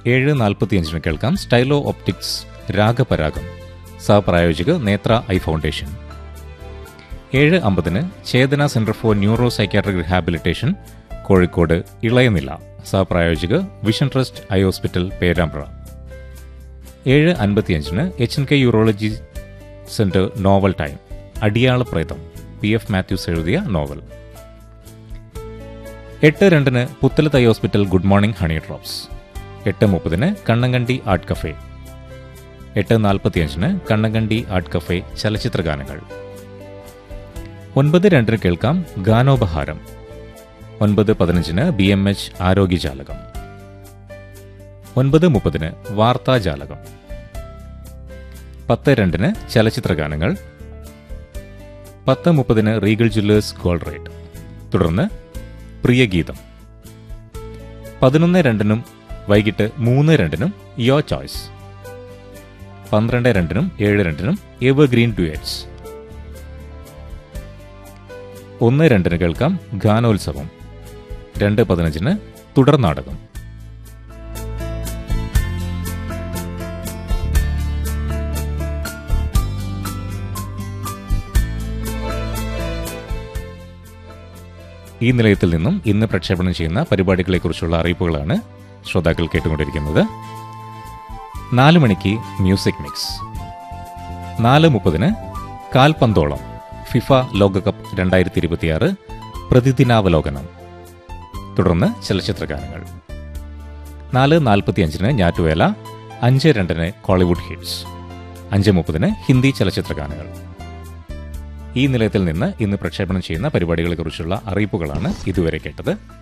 ഏഴ് നാൽപ്പത്തിയഞ്ചിന് കേൾക്കാം സ്റ്റൈലോ ഒപ്റ്റിക്സ് രാഗപരാഗം സഹപ്രായോജിക നേത്ര ഐ ഫൗണ്ടേഷൻ ഏഴ് അമ്പതിന് Chetana centre for neuro psychiatric rehabilitation Kozhikode ഇളയനില സഹപ്രായോജിക vision trust eye hospital Perambra ഏഴ് അൻപത്തിയഞ്ചിന് H N K urology centre novel time അടിയാള പ്രേതം പി എഫ് മാത്യൂസ് എഴുതിയ നോവൽ എട്ട് രണ്ടിന് Puthalath eye hospital good morning honey drops എട്ട് മുപ്പതിന് കണ്ണങ്കണ്ടി ആർട്ട് കഫേ എട്ട് നാൽപ്പത്തിയഞ്ചിന് കണ്ണങ്കണ്ടി ആർട്ട് കഫേ ചലച്ചിത്ര ഗാനങ്ങൾ ഒൻപത് രണ്ടിന് കേൾക്കാം ഗാനോപഹാരം ഒൻപത് പതിനഞ്ചിന് ബി എം എച്ച് ആരോഗ്യജാലകം ഒൻപത് മുപ്പതിന് വാർത്താജാലകം പത്ത് രണ്ടിന് ചലച്ചിത്ര ഗാനങ്ങൾ പത്ത് മുപ്പതിന് റീഗൽ ജ്വല്ലേഴ്സ് ഗോൾഡ് റേറ്റ് തുടർന്ന് പ്രിയഗീതം പതിനൊന്ന് രണ്ടിനും വൈകിട്ട് മൂന്ന് രണ്ടിനും യോ ചോയ്സ് പന്ത്രണ്ട് രണ്ടിനും ഏഴ് രണ്ടിനും എവർഗ്രീൻ ഡുയറ്റ്സ് ഒന്ന് രണ്ടിന് കേൾക്കാം ഗാനോത്സവം രണ്ട് പതിനഞ്ചിന് തുടർ നാടകം ഈ നിലയത്തിൽ നിന്നും ഇന്ന് പ്രക്ഷേപണം ചെയ്യുന്ന പരിപാടികളെക്കുറിച്ചുള്ള അറിയിപ്പുകളാണ് ശ്രോതാക്കൾ കേട്ടുകൊണ്ടിരിക്കുന്നത് നാല് മണിക്ക് മ്യൂസിക് മിക്സ് നാല് മുപ്പതിന് കാൽപന്തോളം ഫിഫ ലോകകപ്പ് രണ്ടായിരത്തി ഇരുപത്തിയാറ് പ്രതിദിനാവലോകനം തുടർന്ന് ചലച്ചിത്ര ഗാനങ്ങൾ നാല് നാൽപ്പത്തിയഞ്ചിന് ഞാറ്റുവേല അഞ്ച് രണ്ടിന് കോളിവുഡ് ഹിറ്റ്സ് അഞ്ച് മുപ്പതിന് ഹിന്ദി ചലച്ചിത്ര ഗാനങ്ങൾ ഈ നിലയത്തിൽ നിന്ന് ഇന്ന് പ്രക്ഷേപണം ചെയ്യുന്ന പരിപാടികളെക്കുറിച്ചുള്ള അറിയിപ്പുകളാണ് ഇതുവരെ കേട്ടത്